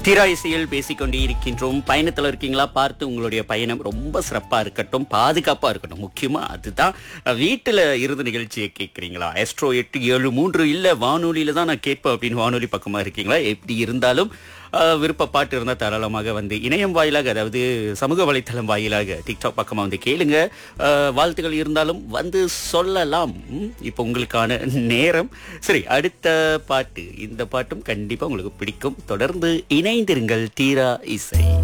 தீரா இசையில் பேசிக்கொண்டே இருக்கின்றோம் பயணத்துல இருக்கீங்களா பார்த்து உங்களுடைய பயணம் ரொம்ப சிறப்பா இருக்கட்டும் பாதுகாப்பா இருக்கட்டும் முக்கியமா அதுதான் அஹ், வீட்டுல இருந்து நிகழ்ச்சியை கேட்குறீங்களா எஸ்ட்ரோ எட்டு ஏழு மூன்று இல்ல வானொலியில தான் நான் கேட்பேன் அப்படின்னு வானொலி பக்கமா இருக்கீங்களா எப்படி இருந்தாலும் அஹ், விருப்ப பாட்டு இருந்தால் தாராளமாக வந்து இணையம் வாயிலாக அதாவது சமூக வலைத்தளம் வாயிலாக டிக்டாக் பக்கமாக வந்து கேளுங்க அஹ், வாழ்த்துக்கள் இருந்தாலும் வந்து சொல்லலாம் ம், இப்போ உங்களுக்கான நேரம் சரி அடுத்த பாட்டு இந்த பாட்டும் கண்டிப்பா உங்களுக்கு பிடிக்கும் தொடர்ந்து இணைந்திருங்கள் தீரா இசை